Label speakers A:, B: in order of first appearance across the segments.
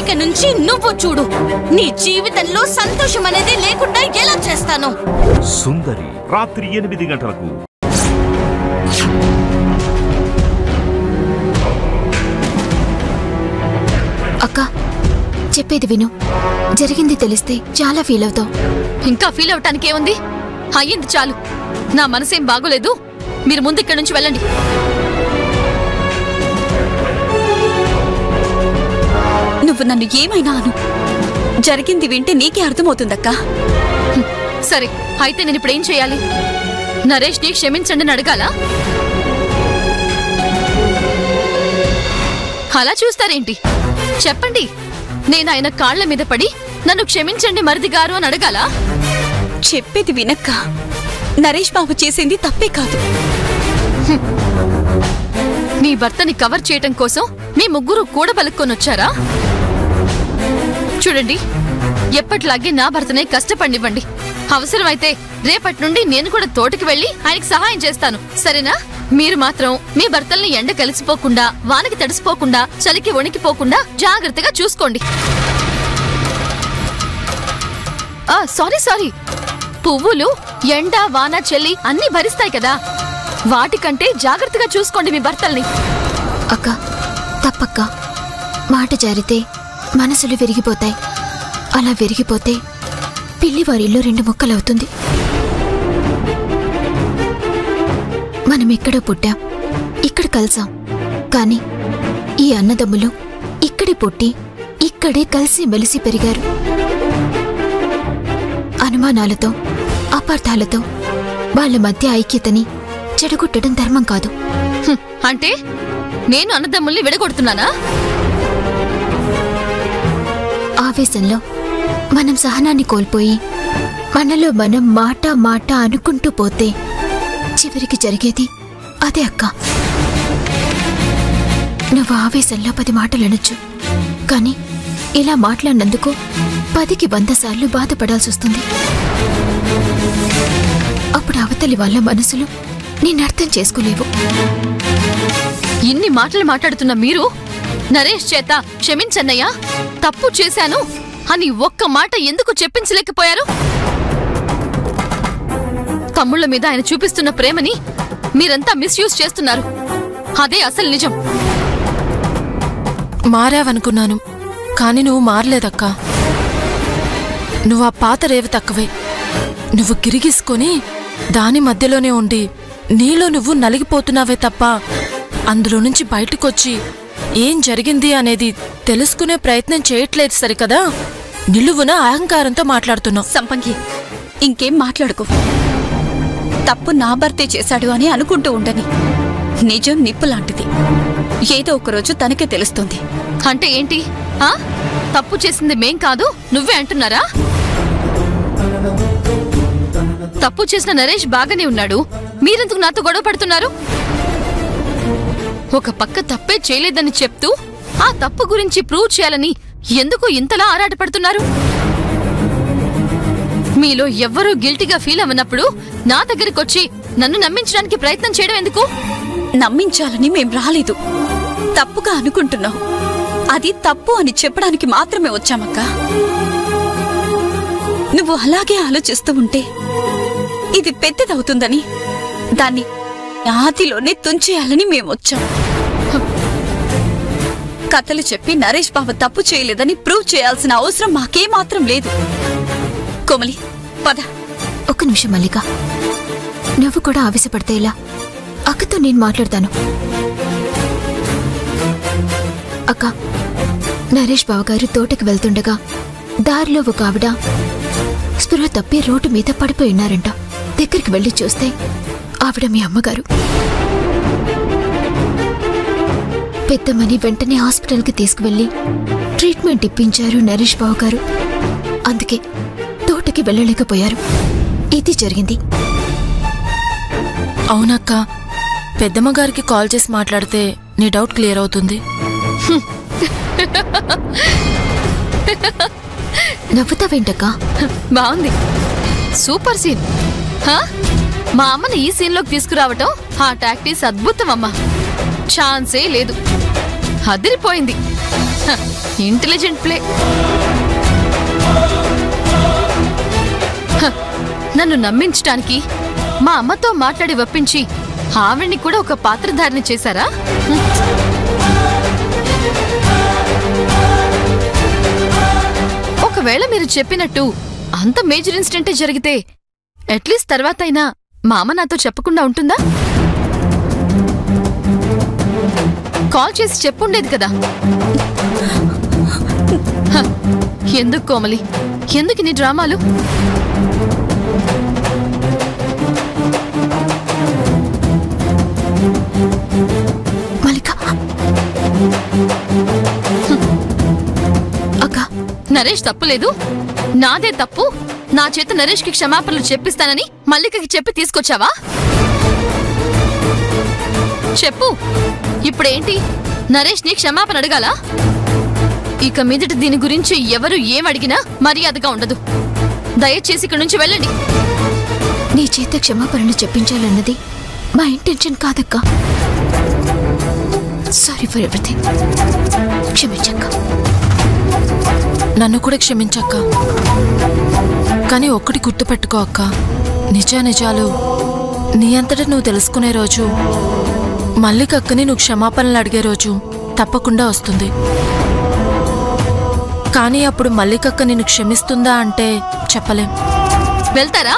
A: ఇక నుంచి నువ్వు చూడు నీ జీవితంలో సంతోషం అనేది లేకుండా ఎలా చేస్తాను
B: సుందరి రాత్రి ఎనిమిది గంటలకు
C: అక్క చెప్పేది విను జరిగింది తెలిస్తే చాలా ఫీల్ అవుతావు
D: ఇంకా ఫీల్ అవటానికి ఏముంది అయ్యింది చాలు నా మనసేం బాగోలేదు మీరు ముందు ఇక్కడి నుంచి వెళ్ళండి
E: నువ్వు నన్ను ఏమైనా అను జరిగింది వింటే నీకే అర్థమవుతుందక్కా
D: సరే అయితే నేను ఇప్పుడు ఏం చేయాలి నరేష్ ని క్షమించండి అని అడగాలా అలా చూస్తారేంటి చెప్పండి నేను ఆయన కాళ్ల మీద పడి నన్ను క్షమించండి మరిది గారు అని అడగాలా
E: చెప్పేది వినక్క నరేష్ బాబు చేసింది తప్పే కాదు
D: మీ భర్తని కవర్ చేయటం కోసం మీ ముగ్గురు కూడా పలుక్కొనొచ్చారా చూడండి ఎప్పట్లాగే నా భర్తనే కష్టపడివ్వండి అవసరమైతే రేపటి నుండి నేను కూడా తోటకి వెళ్లి ఆయనకి సహాయం చేస్తాను సరేనా మీరు మాత్రం మీ భర్తల్ని ఎండ కలిసిపోకుండా వానకి తడిసిపోకుండా చలికి వణికిపోకుండా జాగ్రత్తగా చూసుకోండి ఆ సారీ సారీ పువ్వులు ఎండ వాన చలి అన్నీ భరిస్తాయి కదా వాటికంటే జాగ్రత్తగా చూసుకోండి మీ భర్తల్ని
C: అక్క తప్పక్క మాట జారితే మనసులు విరిగిపోతాయి అలా విరిగిపోతే పిల్లి వారిల్లు రెండు ముక్కలవుతుంది మనం ఎక్కడో పుట్టాం ఇక్కడ కలిసాం కానీ ఈ అన్నదమ్ములు ఇక్కడే పుట్టి ఇక్కడే కలిసి మెలిసి పెరిగారు అనుమానాలతో అపార్థాలతో వాళ్ళ మధ్య ఐక్యతని చెడగొట్టడం ధర్మం కాదు
D: హ్మ్, అంటే నేను అన్నదమ్ముల్ని విడగొడుతున్నానా
C: ఆవేశంలో మనం సహనాన్ని కోల్పోయి మనలో మనం మాట మాట అనుకుంటూ పోతే చివరికి జరిగేది అదే అక్క నువ్వు ఆవేశంలో పది మాటలు అనొచ్చు కానీ ఇలా మాట్లాడినందుకు పదికి వంద సార్లు బాధపడాల్సి వస్తుంది అప్పుడు అవతలి వాళ్ళ మనసులు నేను అర్థం చేసుకోలేవు
D: ఇన్ని మాటలు మాట్లాడుతున్న మీరు నరేష్ చేత క్షమించన్నయ్యా తప్పు చేశాను అని ఒక్క మాట ఎందుకు చెప్పించలేకపోయారు తమ్ముళ్ళ మీద ఆయన చూపిస్తున్న ప్రేమని మీరంతా మిస్యూజ్ చేస్తున్నారు అదే అసలు నిజం
F: మారావనుకున్నాను కాని నువ్వు మారలేదక్కా నువ్వు ఆ పాత రేవి తక్కువే నువ్వు గిరిగిసుకొని దాని మధ్యలోనే ఉండి నీలో నువ్వు నలిగిపోతున్నావే తప్ప అందులో నుంచి బయటకొచ్చి ఏం జరిగింది అనేది తెలుసుకునే ప్రయత్నం చేయట్లేదు సరికదా నిలువున అహంకారంతో మాట్లాడుతున్నావు
E: సంపంగి ఇంకేం మాట్లాడుకో తప్పు నా భర్తే చేశాడు అని అనుకుంటూ ఉండని నిజం నిప్పు లాంటిది ఏదో ఒకరోజు తనకే తెలుస్తుంది
D: అంటే ఏంటి ఆ తప్పు చేసింది మేం కాదు నువ్వే అంటున్నారా తప్పు చేసిన నరేష్ బాగానే ఉన్నాడు మీరెందుకు నాతో గొడవ పడుతున్నారు ఒక పక్క తప్పే చేయలేదని చెప్తూ ఆ తప్పు గురించి ప్రూవ్ చేయాలని ఎందుకు ఇంతలా ఆరాటపడుతున్నారు మీలో ఎవ్వరూ గిల్టీగా ఫీల్ అవ్వనప్పుడు నా దగ్గరికొచ్చి నన్ను నమ్మించడానికి ప్రయత్నం చేయడం ఎందుకు
E: నమ్మించాలని మేం రాలేదు తప్పుగా అనుకుంటున్నాం అది తప్పు అని చెప్పడానికి మాత్రమే వచ్చామక్క నువ్వు అలాగే ఆలోచిస్తూ ఉంటే ఇది పెద్దదవుతుందని దాన్ని ఆదిలోనే తుంచేయాలని మేమొచ్చాం కథలు చెప్పి నరేష్ బాబు తప్పు చేయలేదని ప్రూవ్ చేయాల్సిన అవసరం మాకేమాత్రం లేదు కోమలి పద
C: ఒక్క నిమిషం మల్లిక నువ్వు కూడా ఆవేశపడితే ఇలా అక్కతో నేను మాట్లాడతాను అక్క నరేష్ బావగారు తోటకి వెళ్తుండగా దారిలో ఒక ఆవిడ స్పృహ తప్పి రోడ్డు మీద పడిపోయి ఉన్నారంట దగ్గరికి వెళ్లి చూస్తే ఆవిడ మీ అమ్మగారు పెద్దమ్మని వెంటనే హాస్పిటల్కి తీసుకువెళ్లి ట్రీట్మెంట్ ఇప్పించారు నరేష్ బావ గారు అందుకే తోటకి వెళ్ళలేకపోయారు ఇది జరిగింది
F: అవునక్క పెద్దమ్మ గారికి కాల్ చేసి మాట్లాడితే నీ డౌట్ క్లియర్ అవుతుంది
C: నవ్వుతావేంటక్కా
D: బాగుంది సూపర్ సీన్ హా? మా అమ్మని ఈ సీన్ లోకి తీసుకురావటం ఆ టాక్టీస్ అద్భుతం అమ్మా ఛాన్సే లేదు అదిరిపోయింది ఇంటెలిజెంట్ ప్లే హ, నన్ను నమ్మించటానికి మా అమ్మతో మాట్లాడి ఒప్పించి ఆవిడ్ని కూడా ఒక పాత్రధారిని చేశారా హ్మ్. ఒకవేళ మీరు చెప్పినట్టు అంత మేజర్ ఇన్సిడెంటే జరిగితే అట్లీస్ట్ తర్వాత అయినా మా అమ్మ నాతో చెప్పకుండా ఉంటుందా కాల్ చేసి చెప్పుండేది కదా హ, ఎందుకు కోమలి ఎందుకు నీ డ్రామాలు
C: మల్లిక అక్క
D: నరేష్ తప్పులేదు నాదే తప్పు నా చేత నరేష్కి క్షమాపణలు చెప్పిస్తానని మల్లికకి చెప్పి తీసుకొచ్చావా చెప్పు ఇప్పుడేంటి నరేష్ నీ క్షమాపణ అడగాలా ఇక మీదట దీని గురించి ఎవరు ఏం అడిగినా మర్యాదగా ఉండదు దయచేసి ఇక్కడి నుంచి వెళ్ళండి
C: నీ చేత క్షమాపణలు చెప్పించాలన్నది మా ఇంటెన్షన్ కాదక్క సారీ ఫర్ ఎవ్రీథింగ్ క్షమించక్క
F: నన్ను కూడా క్షమించక్క కానీ ఒక్కటి గుర్తుపెట్టుకో అక్క నిజా నిజాలు నీ అంతటా నువ్వు తెలుసుకునే రోజు మల్లికక్కని నువ్వు క్షమాపణలు అడిగే రోజు తప్పకుండా వస్తుంది కానీ అప్పుడు మల్లికక్క నిన్ను క్షమిస్తుందా అంటే చెప్పలేం
D: వెళ్తారా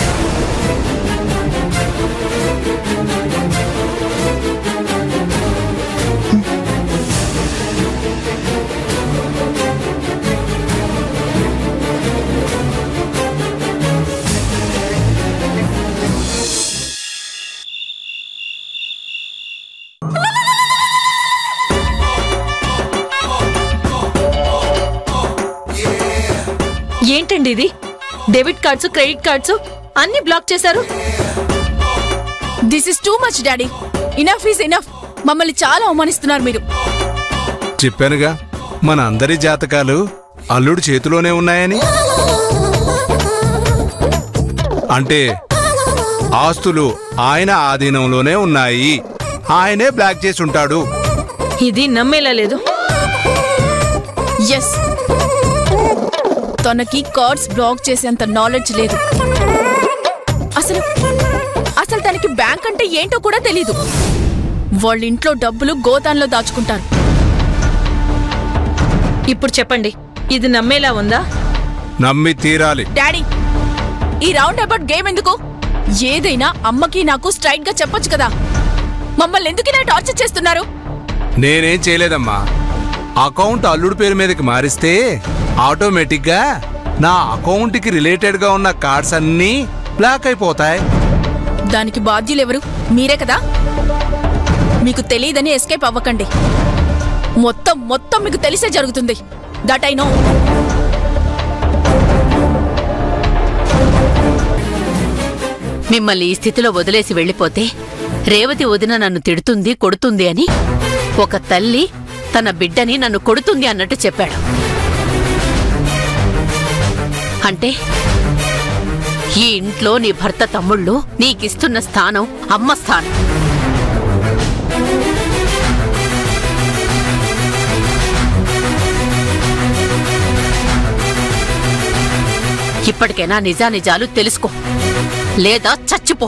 G: ఏంటండి ఇది డెబిట్ కార్డ్స్ క్రెడిట్ కార్డ్స్ అన్ని బ్లాక్ చేశారు
E: this is too much daddy enough is enough మమ్మల్ని చాలా అవమానిస్తున్నారు మీరు
H: చెప్పానుగా మన అందరి జాతకాలు అల్లుడు చేతిలోనే ఉన్నాయని అంటే ఆస్తులు ఆయన ఆధీనంలోనే ఉన్నాయి ఆయనే బ్లాక్ చేసి ఉంటాడు
G: ఇది నమ్మేలా లేదు
E: ఎస్ తనకి కార్డ్స్ బ్లాక్ చేసేంత నాలెడ్జ్ లేదు అసలు అసలు తనకి బ్యాంక్ అంటే ఏంటో కూడా తెలీదు వాళ్ళ ఇంట్లో డబ్బులు గోతాన్లో దాచుకుంటారు
G: ఇప్పుడు చెప్పండి ఇది నమ్మేలా ఉందా
H: నమ్మి తీరాలి
E: డాడీ ఈ రౌండ్ అబౌట్ గేమ్ ఎందుకు ఏదైనా అమ్మకి నాకు స్ట్రైట్ గా చెప్పొచ్చు కదా మమ్మల్ని ఎందుకు ఇలా టార్చర్ చేస్తున్నారు
H: నేనేం చేయలేదమ్మా అకౌంట్ అల్లుడు పేరు మీదకి మారిస్తే ఆటోమేటిక్గా నా అకౌంట్కి రిలేటెడ్గా ఉన్న కార్డ్స్ అన్నీ బ్లాక్ అయిపోతాయి
E: దానికి బాధ్యులెవరు మీరే కదా మీకు తెలియదని ఎస్కేప్ అవ్వకండి మొత్తం మొత్తం మీకు తెలిసే జరుగుతుంది దట్ ఐ నో
I: మిమ్మల్ని ఈ స్థితిలో వదిలేసి వెళ్ళిపోతే రేవతి వదిన నన్ను తిడుతుంది కొడుతుంది అని ఒక తల్లి తన బిడ్డని నన్ను కొడుతుంది అన్నట్టు చెప్పాడు అంటే ఈ ఇంట్లో నీ భర్త తమ్ముళ్ళు నీకిస్తున్న స్థానం అమ్మ స్థానం ఇప్పటికైనా నిజానిజాలు తెలుసుకో లేదా చచ్చిపో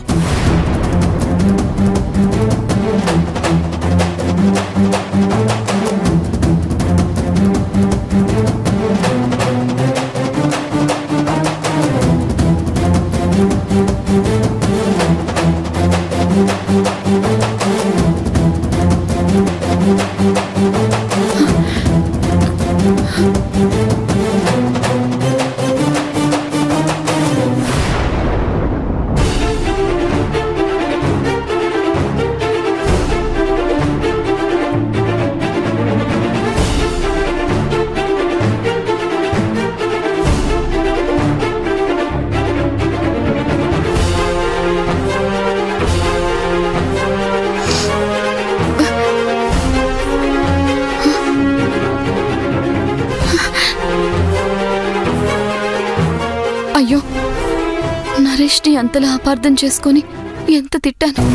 D: అయ్యో నరేష్ని అంతలా అపార్థం చేసుకొని ఎంత తిట్టాను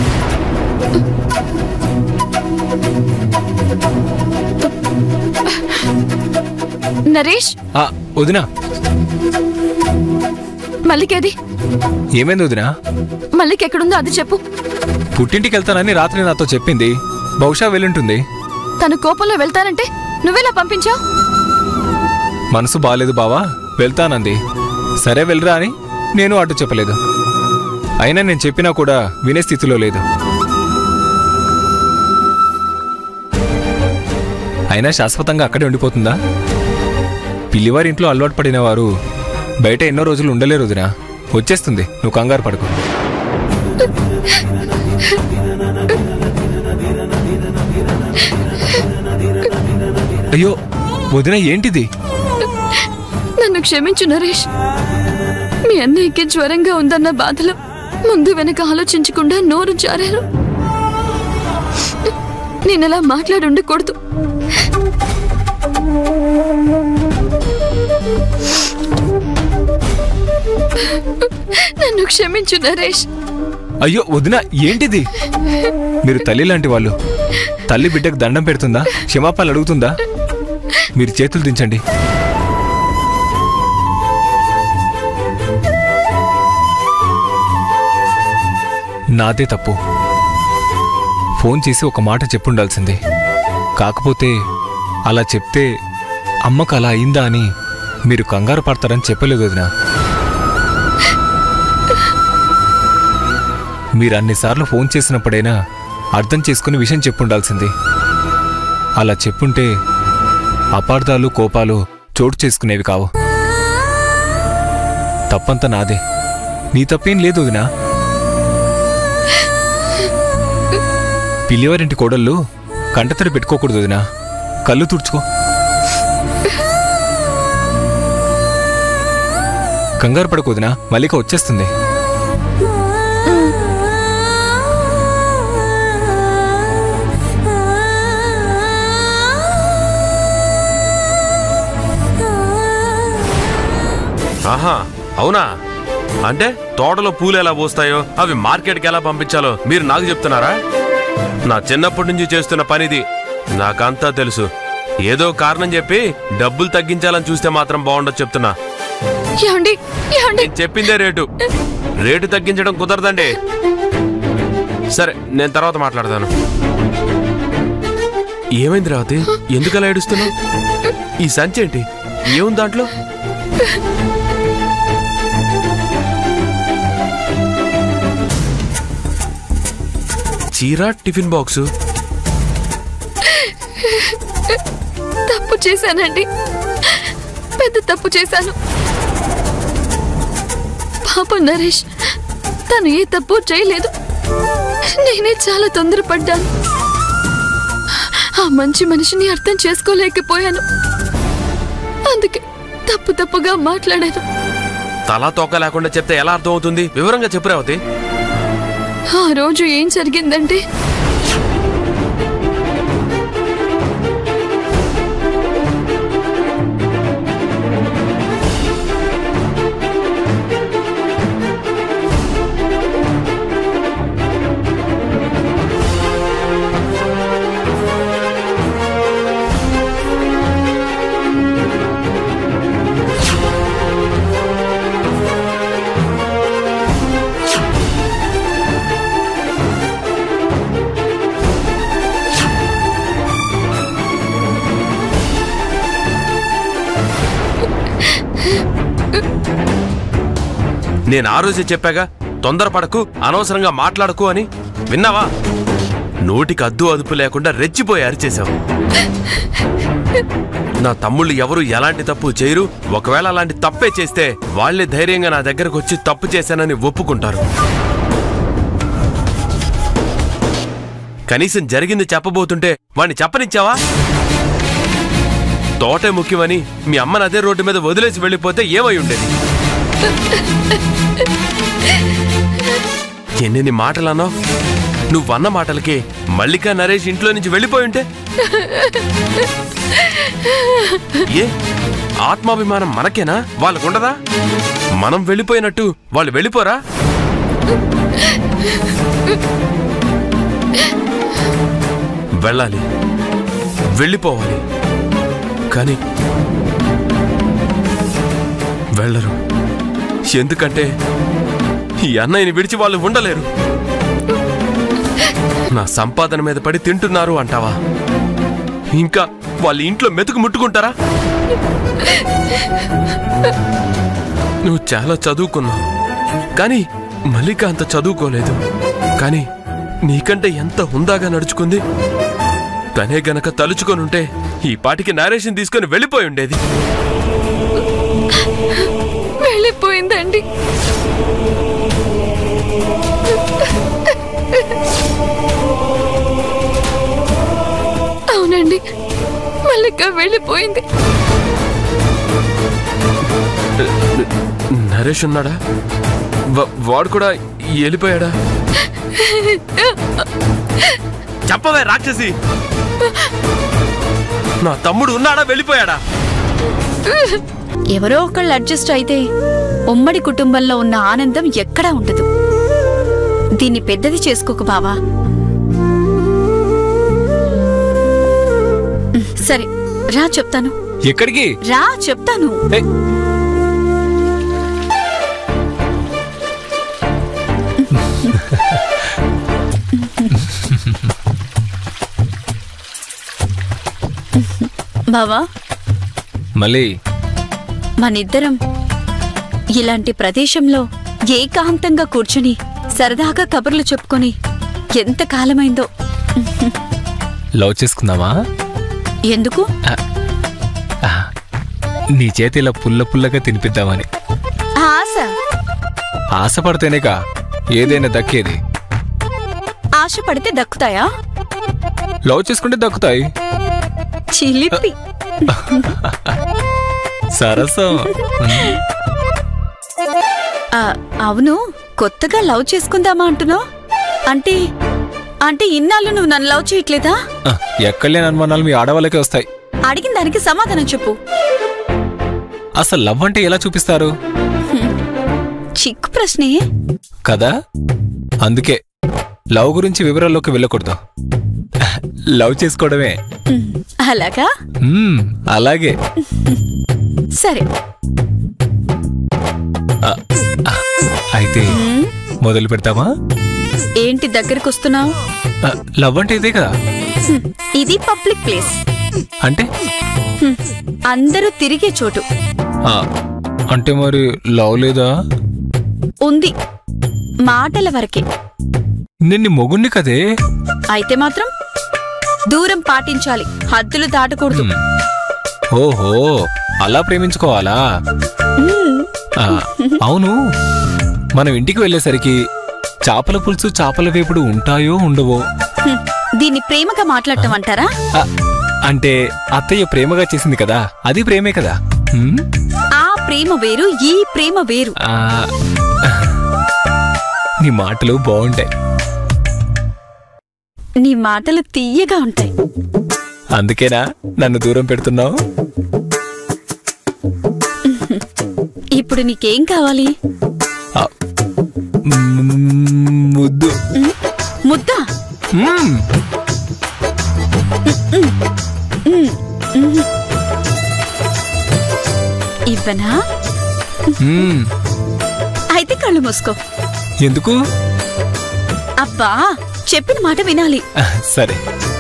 D: నరేష్
J: ఆ, వదినా
D: మల్లికేది
J: ఏమైంది వదినా
D: మల్లికి ఎక్కడుందో అది చెప్పు
J: పుట్టింటికి వెళ్తానని రాత్రి నాతో చెప్పింది బహుశా వెళ్ళుంటుంది
D: తను కోపంలో వెళ్తానంటే నువ్వెలా పంపించావు
J: మనసు బాలేదు బావా వెళ్తానంది సరే వెళ్ళరా అని నేను అడ్డు చెప్పలేదు అయినా నేను చెప్పినా కూడా వినే స్థితిలో లేదు అయినా శాశ్వతంగా అక్కడే ఉండిపోతుందా పిల్లివారి ఇంట్లో అలవాటు పడిన వారు బయట ఎన్నో రోజులు ఉండలేరు వదినా వచ్చేస్తుంది నువ్వు కంగారు పడుకో అయ్యో వదిన ఏంటిది
D: నన్ను క్షమించు నరేష్ మీ అన్నయ్యకి జ్వరంగా ఉందన్న బాధలో ముందు వెనక ఆలోచించకుండా నోరు జారారు నేనలా మాట్లాడి ఉండకూడదు నన్ను క్షమించు నరేష్
J: అయ్యో వదిన ఏంటిది మీరు తల్లి లాంటి వాళ్ళు తల్లి బిడ్డకు దండం పెడుతుందా క్షమాపణలు అడుగుతుందా మీరు చేతులు దించండి నాదే తప్పు ఫోన్ చేసి ఒక మాట చెప్పుండాల్సింది కాకపోతే అలా చెప్తే అమ్మకు అలా అయిందా అని మీరు కంగారు పడతారని చెప్పలేదు వదినా మీరు అన్నిసార్లు ఫోన్ చేసినప్పుడైనా అర్థం చేసుకుని విషయం చెప్పుండాల్సింది అలా చెప్పుంటే అపార్థాలు కోపాలు చోటు చేసుకునేవి కావు తప్పంతా నాదే నీ తప్పేం లేదు వదినా పిల్లివారింటి కోడళ్ళు కంటతడి పెట్టుకోకూడదు వదినా కళ్ళు తుడుచుకో కంగారు పడకు వదినా మల్లిక వచ్చేస్తుంది
K: ఆహా అవునా అంటే తోటలో పూలు ఎలా పూస్తాయో అవి మార్కెట్కి ఎలా పంపించాలో మీరు నాకు చెప్తున్నారా నా చిన్నప్పటి నుంచి చేస్తున్న పనిది నాకంతా తెలుసు ఏదో కారణం చెప్పి డబ్బులు తగ్గించాలని చూస్తే మాత్రం బాగుండదు చెప్తున్నా
D: ఏమండి ఏమండి
K: నేను చెప్పిందే రేటు రేటు తగ్గించడం కుదరదండి సరే నేను తర్వాత మాట్లాడతాను ఏమైంది రావతి ఎందుకలా ఏడుస్తున్నావు ఈ సంచి ఏంటి ఏముంది దాంట్లో చీర టిఫిన్ బాక్సు
D: తప్పు చేశానండి పెద్ద తప్పు చేశాను పాపం నరేష్ తను ఏ తప్పు చేయలేదు నేనే చాలా తొందరపడ్డాను ఆ మంచి మనిషిని అర్థం చేసుకోలేకపోయాను అందుకే తప్పు తప్పుగా మాట్లాడాను
K: తలా తోక లేకుండా చెప్తే ఎలా అర్థం అవుతుంది వివరంగా చెప్పు రేవతి
D: ఆ రోజు ఏం జరిగిందంటే
K: నేను ఆ రోజే చెప్పాగా తొందరపడకు అనవసరంగా మాట్లాడకు అని విన్నావా నోటికి అద్దు అదుపు లేకుండా రెచ్చిపోయి అరిచేశావు నా తమ్ముళ్ళు ఎవరు ఎలాంటి తప్పు చేయరు ఒకవేళ అలాంటి తప్పే చేస్తే వాళ్ళే ధైర్యంగా నా దగ్గరకు వచ్చి తప్పు చేశానని ఒప్పుకుంటారు కనీసం జరిగింది చెప్పబోతుంటే వాణ్ణి చెప్పనిచ్చావా తోటే ముఖ్యమని మీ అమ్మని అదే రోడ్డు మీద వదిలేసి వెళ్ళిపోతే ఏమై ఉండేది ఎన్నెన్ని మాటలన్నావు నువ్వన్న మాటలకి మల్లికా నరేష్ ఇంట్లో నుంచి వెళ్ళిపోయి ఉంటే ఏ ఆత్మాభిమానం మనకేనా వాళ్ళకుండదా మనం వెళ్ళిపోయినట్టు వాళ్ళు వెళ్ళిపోరా వెళ్ళాలి వెళ్ళిపోవాలి కానీ వెళ్ళరు ఎందుకంటే ఈ అన్నయ్యని విడిచి వాళ్ళు ఉండలేరు నా సంపాదన మీద పడి తింటున్నారు అంటావా ఇంకా వాళ్ళ ఇంట్లో మెతుకు ముట్టుకుంటారా నువ్వు చాలా చదువుకున్నావు కానీ మల్లిక అంత చదువుకోలేదు కానీ నీకంటే ఎంత హుందాగా నడుచుకుంది తనే గనక తలుచుకొనుంటే ఈ పాటికి నారేషన్ తీసుకొని వెళ్ళిపోయి ఉండేది
D: వెళ్ళిపోయిందండి అవునండి మల్లిక వెళ్ళిపోయింది
K: నరేష్ ఉన్నాడా వా- వాడు కూడా వెళ్ళిపోయాడా చెప్పవే రాక్షసి నా తమ్ముడు ఉన్నాడా వెళ్ళిపోయాడా
A: ఎవరో ఒకళ్ళు అడ్జస్ట్ అయితే ఉమ్మడి కుటుంబంలో ఉన్న ఆనందం ఎక్కడా ఉండదు దీన్ని పెద్దది చేసుకోకు బావా సరే రా చెప్తాను
J: ఎక్కడికి
A: రా చెప్తాను
J: ఏయ్,
A: బావా
J: మళ్ళీ
A: మనిద్దరం ఇలాంటి ప్రదేశంలో ఏకాంతంగా కూర్చుని సరదాగా కబుర్లు చెప్పుకొని ఎంత కాలమైందో
J: లవ్ చేసుకుందామా
A: ఎందుకు
J: ఆ, నీ చేతి ఇలా పుల్ల పుల్లగా తినిపిద్దామని
A: ఆశ
J: ఆశపడితేనేగా ఏదైనా దక్కేది
A: ఆశ పడితే దక్కుతాయా
J: లవ్ చేసుకుంటే దక్కుతాయి
A: చిలిపి
J: సరసం
A: ఆ, అవును కొత్తగా లవ్ చేసుకుందామా అంటున్నావు అంటే అంటే ఇన్నాళ్ళు నువ్వు నన్ను లవ్ చేయట్లేదా
J: ఆ, ఎక్కడలేని అనుమానాలు మీ ఆడవాళ్ళకే వస్తాయి
A: అడిగిన దానికి సమాధానం చెప్పు
J: అసలు లవ్ అంటే ఎలా చూపిస్తారు
A: చిక్కు ప్రశ్నే
J: కదా అందుకే లవ్ గురించి వివరాల్లోకి వెళ్ళకూడదు లవ్ చేసుకోవడమే
A: ఉమ్, అలాగా
J: మ్మ్, అలాగే
A: సరే
J: ఆ, ఆ, అయితే
A: ఉమ్,
J: మొదలు పెడతామా
A: ఏంటి దగ్గరకు వస్తున్నావు
J: ఆ, లవ్ అంటే ఇదే కదా
A: ఇది పబ్లిక్ ప్లేస్
J: అంటే
A: హ్మ్, అందరూ తిరిగే చోటు
J: ఆ, అంటే మరి లవ్ లేదా
A: ఉంది మాటల వరకే
J: నిన్ను మొగుణ్ణి కదే
A: అయితే మాత్రం దూరం పాటించాలి హద్దులు దాటకూడదు
J: మ్మ్. ఓహో అలా ప్రేమించుకోవాలా
A: ఉమ్,
J: ఆ, అవును మనం ఇంటికి వెళ్ళేసరికి చేపల పులుసు చేపల వేపుడు ఉంటాయో ఉండవో
A: హ్మ్, దీన్ని ప్రేమగా మాట్లాడటం అంటారా
J: ఆ, అంటే అత్తయ్య ప్రేమగా చేసింది కదా అది ప్రేమే కదా మ్మ్?
A: ఆ ప్రేమ వేరు ఈ ప్రేమ వేరు
J: ఆ, నీ మాటలు బాగుంటాయి
A: నీ మాటలు తీయగా ఉంటాయి
J: అందుకేనా నన్ను దూరం పెడుతున్నావు
A: ఇప్పుడు నీకేం కావాలి
J: ఆ, మ్మ్, ముద్దు
A: ఉమ్, ముద్ద
J: మ్మ్.
A: ఇవ్వనా
J: మ్మ్.
A: అయితే కళ్ళు మూసుకో
J: ఎందుకు
A: అబ్బా చెప్పిన మాట వినాలి
J: ఆ, సరే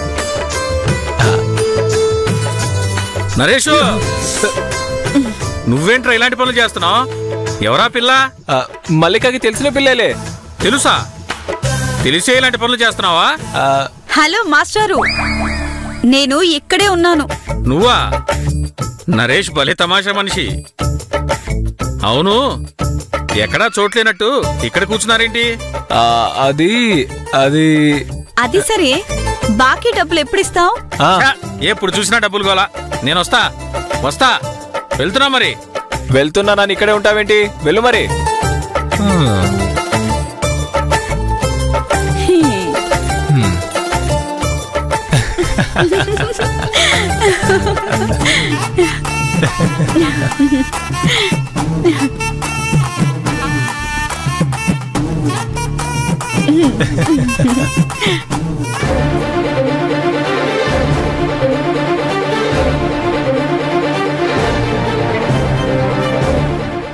L: నరేషు నువ్వేంట్రా ఇలాంటి పనులు చేస్తున్నావు ఎవరా పిల్ల
J: ఆ, మల్లికకి తెలిసిన పిల్లలే
L: తెలుసా తెలిసే ఇలాంటి పనులు చేస్తున్నావా
J: ఆ,
A: హలో మాస్టారు నేను ఇక్కడే ఉన్నాను
L: నువ్వా నరేష్ భలే తమాషా మనిషి అవును ఎక్కడా చోట్లేనట్టు ఇక్కడ కూర్చున్నారేంటి
J: ఆ, అది అది
A: అది సరే బాకీ డబ్బులు ఎప్పుడిస్తావు
J: ఆ,
L: ఛ, ఎప్పుడు చూసినా డబ్బులు గోలా నేను వస్తా వస్తా వెళ్తున్నా మరి
J: వెళ్తున్నా నన్ను ఇక్కడే ఉంటావేంటి వెళ్ళు మరి హ్మ్. హ్మ్.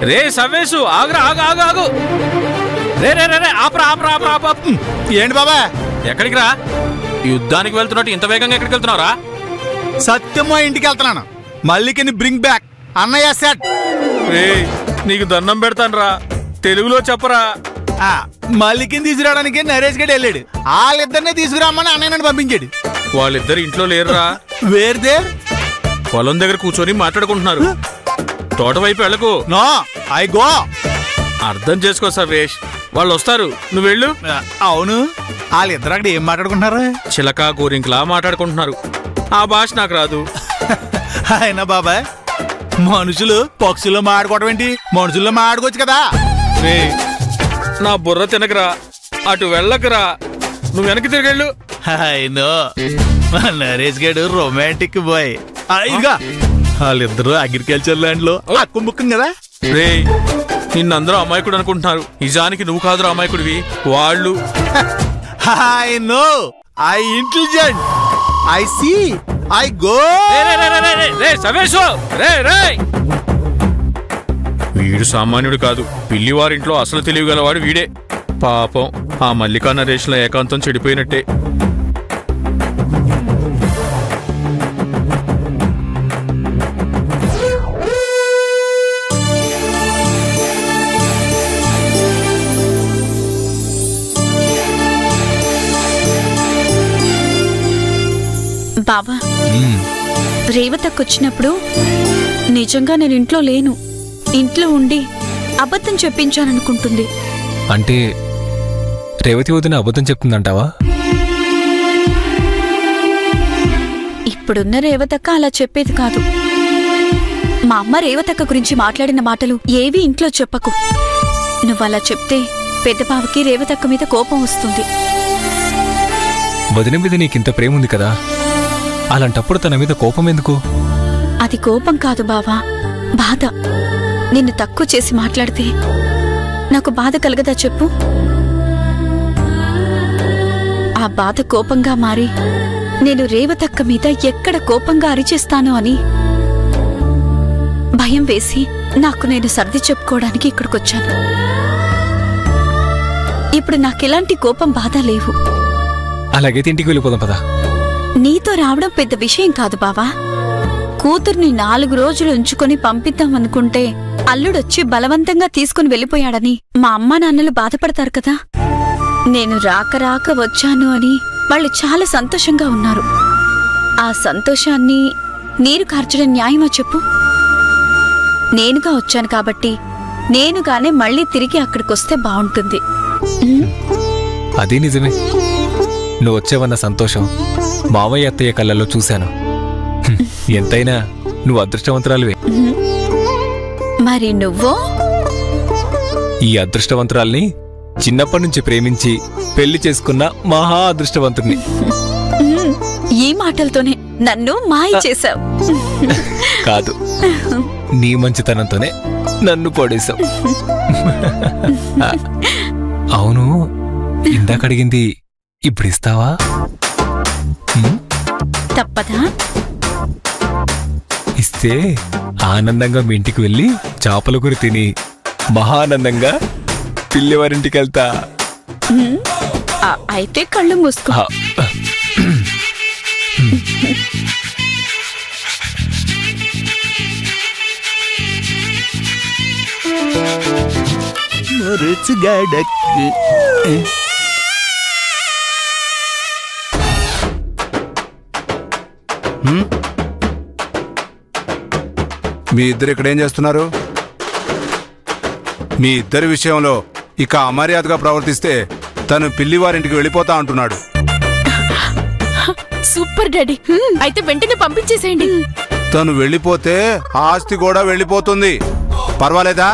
L: రే సవ్వేసు ఆగురా ఆగు ఆగు ఆగు రే రే రే రే ఆపరా ఆపరా ఆపరా ఆపరా
M: ఏంటి బాబా
L: ఎక్కడికి రా యుద్ధానికి వెళ్తున్నట్టు ఇంత వేగంగా ఎక్కడికి వెళ్తున్నావురా
M: సత్యమో ఇంటికి వెళ్తున్నాను మల్లికిని బ్రింగ్ బ్యాక్ అన్నయ్య సెట్
L: రే నీకు దండం పెడతాను రా తెలుగులో చెప్పరా
M: మల్లికిని తీసుకురావడానికి నరేష్ గడి వెళ్ళాడు వాళ్ళిద్దరినే తీసుకురామని అన్నయ్య నన్ను పంపించాడు
L: వాళ్ళిద్దరు ఇంట్లో లేరురా
M: వేర్దే
L: పొలం దగ్గర కూర్చొని మాట్లాడుకుంటున్నారు తోట వైపు వెళ్ళకు
M: నో ఐ గో
L: అర్థం చేసుకో సవేష్ వాళ్ళు వస్తారు నువ్వు వెళ్ళు
M: అవును వాళ్ళిద్దరు అక్కడ ఏం మాట్లాడుకుంటున్నారు
L: చిలక గోరింకలా మాట్లాడుకుంటున్నారు ఆ భాష నాకు రాదు
M: అయినా బాబాయ్ మనుషులు పక్షుల్లో మాడుకోవడం ఏంటి మనుషుల్లో మాడుకోవచ్చు కదా
L: రే నా బుర్ర తినకరా అటు వెళ్ళకరా నువ్వు వెనక్కి తిరిగెళ్ళు
M: అయినో మా నరేష్ గడు రొమాంటిక్ బాయ్ ఇదిగా వాళ్ళిద్దరూ అగ్రికల్చర్ ల్యాండ్ లో అక్కు ముక్కం కదా
L: రే నిన్నందరూ అమాయకుడు అనుకుంటున్నారు నిజానికి నువ్వు కాదురా అమాయకుడివి వాళ్ళు
M: I know I intelligent I see I go
L: వీడు సామాన్యుడు కాదు పిల్లివారింట్లో అసలు తెలియగలవాడు వీడే పాపం ఆ మల్లికా నరేష్ల ఏకాంతం చెడిపోయినట్టే
A: బావా రేవతక్కొచ్చినప్పుడు నిజంగా నేను ఇంట్లో లేను ఇంట్లో ఉండి అబద్ధం చెప్పించాననుకుంటుంది
J: అంటే రేవతి వదిన అబద్ధం చెప్తుందంటావా
A: ఇప్పుడున్న రేవతక్క అలా చెప్పేది కాదు మా అమ్మ రేవతక్క గురించి మాట్లాడిన మాటలు ఏవి ఇంట్లో చెప్పకు నువ్వలా చెప్తే పెద్ద బావకి రేవతక్క మీద కోపం వస్తుంది
J: వదిన మీద నీకింత ప్రేమ ఉంది కదా అలాంటప్పుడు తన మీద కోపం ఎందుకు
A: అది కోపం కాదు బావా బాధ నిన్ను తక్కువ చేసి మాట్లాడితే నాకు బాధ కలగదా చెప్పు ఆ బాధ కోపంగా మారి నేను రేవతక్క మీద ఎక్కడ కోపంగా అరిచేస్తాను అని భయం వేసి నాకు నేను సర్ది చెప్పుకోవడానికి ఇక్కడికొచ్చాను ఇప్పుడు నాకెలాంటి కోపం బాధ లేవు
J: అలాగైతే ఇంటికి వెళ్ళిపోదాం పదా
A: నీతో రావడం పెద్ద విషయం కాదు బావా కూతుర్ని నాలుగు రోజులు ఉంచుకొని పంపిద్దామనుకుంటే అల్లుడొచ్చి బలవంతంగా తీసుకుని వెళ్ళిపోయాడని మా అమ్మా నాన్నలు బాధపడతారు కదా నేను రాక రాక వచ్చాను అని వాళ్ళు చాలా సంతోషంగా ఉన్నారు ఆ సంతోషాన్ని నీరు కార్చడం న్యాయమా చెప్పు నేనుగా వచ్చాను కాబట్టి నేనుగానే మళ్ళీ తిరిగి అక్కడికొస్తే బావుంటుంది ఉమ్,
J: అదే నిజమే నువ్వు వచ్చావన్న సంతోషం మావయ్య అత్తయ్య కళ్ళల్లో చూశాను హ్మ్, ఎంతైనా నువ్వు అదృష్టవంతురాలివే
A: ఉమ్. మరి నువ్వో
J: ఈ అదృష్టవంతురాల్ని చిన్నప్పటి నుంచి ప్రేమించి పెళ్లి చేసుకున్న మహా అదృష్టవంతుడిని
A: ఉమ్, ఈ మాటలతోనే నన్ను మాయ చేశావు
J: కాదు నీ మంచితనంతోనే నన్ను పొడేశావు ఆ, అవును ఇందాక అడిగింది ఇప్పుడు ఇస్తావా హ్మ్?
A: తప్పదా
J: ఇస్తే ఆనందంగా మీ ఇంటికి వెళ్ళి చేపల కూర తిని మహానందంగా పిల్లివారింటికి వెళ్తా
A: ఉమ్, ఆ, అయితే కళ్ళు మూసుకో
J: ఆ,
M: రుచిగాడక్కు
H: మీ ఇద్దరు ఇక్కడ ఏం చేస్తున్నారు మీ ఇద్దరి విషయంలో ఇక అమర్యాదగా ప్రవర్తిస్తే తను పిల్లివారింటికి వెళ్ళిపోతా అంటున్నాడు
E: సూపర్ డాడీ అయితే వెంటనే పంపించేసేయండి
H: తను వెళ్ళిపోతే ఆస్తి కూడా వెళ్ళిపోతుంది పర్వాలేదా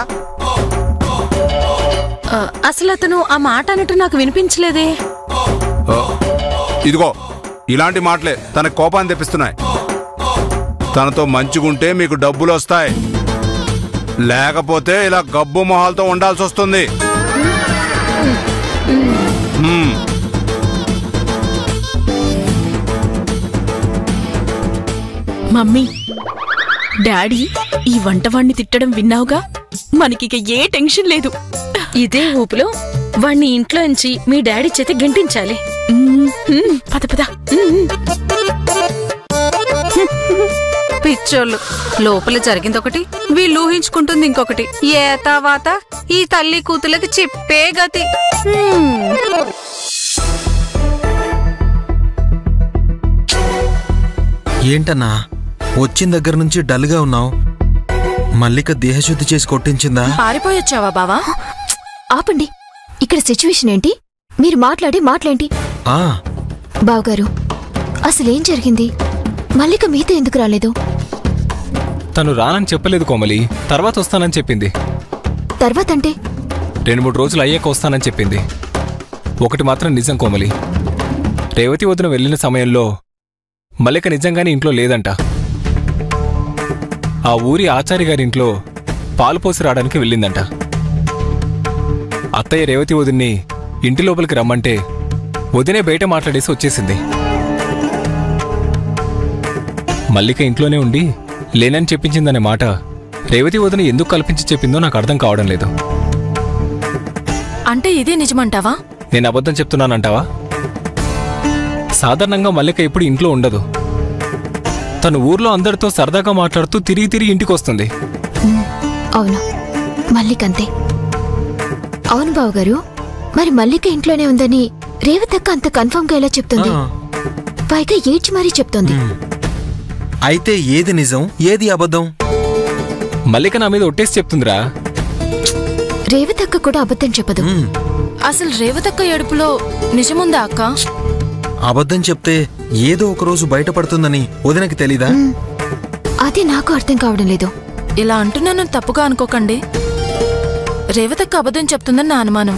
G: ఆ, అసలు అతను ఆ మాట అన్నట్టు నాకు వినిపించలేదే
H: ఓ, ఇదిగో ఇలాంటి మాటలే తన కోపాన్ని తెప్పిస్తున్నాయి తనతో మంచిగుంటే మీకు డబ్బులు వస్తాయి లేకపోతే ఇలా గబ్బు మొహాలతో ఉండాల్సి వస్తుంది హ్మ్.
E: మమ్మీ డాడీ ఈ వంటవాణ్ణి తిట్టడం విన్నావుగా మనకిక ఏ టెన్షన్ లేదు
G: ఇదే ఊపులో వాణ్ణి ఇంట్లో నుంచి మీ డాడీ చేత గెంటించాలి
E: మ్మ్, పద పద మ్మ్.
N: పిచ్చోళ్ళు లోపల జరిగిందొకటి వీళ్ళు ఊహించుకుంటుంది ఇంకొకటి ఏ తర్వాత ఈ తల్లి కూతులకి చెప్పే గతి హ్మ్.
O: ఏంటన్నా వచ్చిన దగ్గర నుంచి డల్గా ఉన్నావు మల్లిక దేహశుద్ధి చేసి కొట్టించిందా
F: పారిపోయొచ్చావా బావా
C: ఆపండి ఇక్కడ సిచ్యువేషన్ ఏంటి మీరు మాట్లాడి మాట్లాంటి
O: ఆ
C: బావగారు అసలేం జరిగింది మల్లిక మీతో ఎందుకు రాలేదు
J: తను రానని చెప్పలేదు కోమలి తర్వాత వస్తానని చెప్పింది
C: తర్వాత అంటే
J: రెండు మూడు రోజులు అయ్యాక వస్తానని చెప్పింది ఒకటి మాత్రం నిజం కోమలి రేవతి వదిన వెళ్ళిన సమయంలో మల్లిక నిజంగానే ఇంట్లో లేదంట ఆ ఊరి ఆచారి గారి ఇంట్లో పాలు పోసి రావడానికి వెళ్ళిందంట అత్తయ్య రేవతి వదిన్ని ఇంటి లోపలికి రమ్మంటే వదినే బయట మాట్లాడేసి వచ్చేసింది మల్లిక ఇంట్లోనే ఉండి లేనని చెప్పించిందనే మాట రేవతి వదిన ఎందుకు కల్పించి చెప్పిందో నాకు అర్థం కావడం లేదు
F: అంటే ఇదే నిజమంటావా
J: నేను అబద్ధం చెప్తున్నానంటావా సాధారణంగా మల్లిక ఇప్పుడు ఇంట్లో ఉండదు తను ఊర్లో అందరితో సరదాగా మాట్లాడుతూ తిరిగి తిరిగి ఇంటికి వస్తుంది
C: అవును మల్లికంతే అవును బావగారు మరి మల్లిక ఇంట్లోనే ఉందని రేవతక్క అంత కన్ఫర్మ్ గా ఎలా చెప్తుంది పైగా ఏడ్చి మరీ చెప్తోంది
O: అయితే ఏది నిజం ఏది అబద్ధం
J: మల్లిక నా మీద ఒట్టేసి చెప్తుందిరా
C: రేవతక్క కూడా అబద్ధం చెప్పదు
F: అసలు రేవతక్క ఏడుపులో నిజముందా అక్క
O: అబద్ధం చెప్తే ఏదో ఒక రోజు బయటపడుతుందని వదినకి తెలీదా
C: అది నాకు అర్థం కావడం లేదు
F: ఇలా అంటున్నాను తప్పుగా అనుకోకండి రేవతక్క అబద్ధం చెప్తుందని నా అనుమానం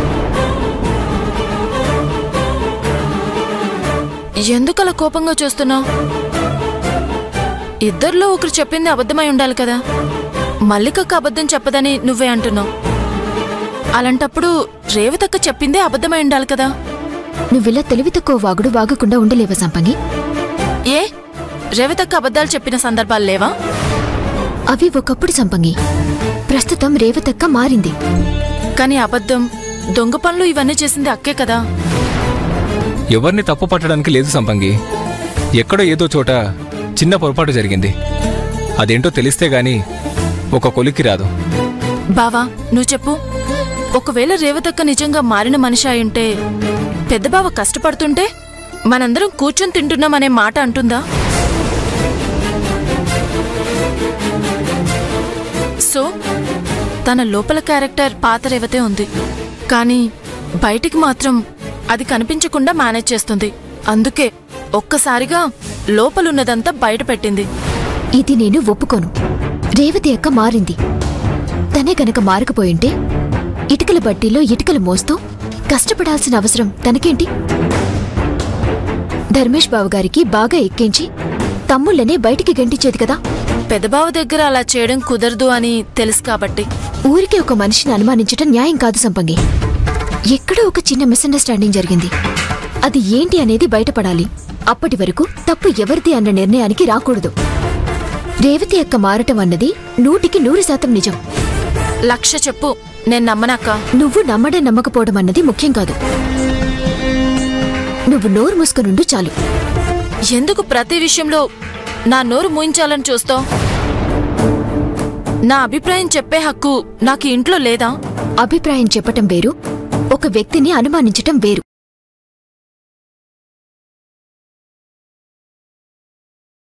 F: ఎందుకు అలా కోపంగా చూస్తున్నావు ఇద్దరిలో ఒకరు చెప్పింది అబద్ధమై ఉండాలి కదా మల్లికక్క అబద్ధం చెప్పదని నువ్వే అంటున్నావు అలాంటప్పుడు రేవతక్క చెప్పిందే అబద్ధమై ఉండాలి కదా
C: నువ్విలా తెలివి తక్కువ వాగుడు వాగకుండా ఉండలేవా సంపంగి
F: ఏ రేవతక్క అబద్ధాలు చెప్పిన సందర్భాలు లేవా
C: అవి ఒకప్పుడు సంపంగి ప్రస్తుతం రేవతక్క మారింది
F: కానీ అబద్ధం దొంగ పనులు ఇవన్నీ చేసింది అక్కే కదా
J: ఎవరిని తప్పు పట్టడానికి లేదు సంపంగి ఎక్కడో ఏదో చోట చిన్న పొరపాటు జరిగింది అదేంటో తెలిస్తే గాని ఒక కొలికి రాదు
F: బావా నువ్వు చెప్పు ఒకవేళ రేవతక్క నిజంగా మారిన మనిషి అయి ఉంటే పెద్ద బావ కష్టపడుతుంటే మనందరం కూర్చొని తింటున్నామనే మాట అంటుందా సో తన లోపల క్యారెక్టర్ పాత రేవతే ఉంది కానీ బయటికి మాత్రం అది కనిపించకుండా మేనేజ్ చేస్తుంది అందుకే ఒక్కసారిగా లోపలున్నదంతా బయట పెట్టింది
C: ఇది నేను ఒప్పుకోను రేవతి అక్క మారింది తనే గనక మారకపోయింటే ఇటుకల బట్టీలో ఇటుకలు మోస్తూ కష్టపడాల్సిన అవసరం తనకేంటి ధర్మేష్ బావ గారికి బాగా ఎక్కించి తమ్ముళ్ళనే బయటికి గంటించేది కదా
F: పెద్దబావ దగ్గర అలా చేయడం కుదరదు అని తెలుసు కాబట్టి
C: ఊరికే ఒక మనిషిని అనుమానించటం న్యాయం కాదు సంపంగి ఎక్కడో ఒక చిన్న మిస్అండర్స్టాండింగ్ జరిగింది అది ఏంటి అనేది బయటపడాలి అప్పటి వరకు తప్పు ఎవరిది అన్న నిర్ణయానికి రాకూడదు రేవతి అక్క మారటం అన్నది నూటికి నూరు శాతం నిజం
F: లక్ష చెప్పు నేను నమ్మనక్క
C: నువ్వు నమ్మడం నమ్మకపోవడం అన్నది ముఖ్యం కాదు నువ్వు నోరు మూసుకునుండు చాలు
F: ఎందుకు ప్రతి విషయంలో నా నోరు మూయించాలని చూస్తావు నా అభిప్రాయం చెప్పే హక్కు నాకు ఈ ఇంట్లో లేదా
C: అభిప్రాయం చెప్పటం వేరు ఒక వ్యక్తిని అనుమానించటం వేరు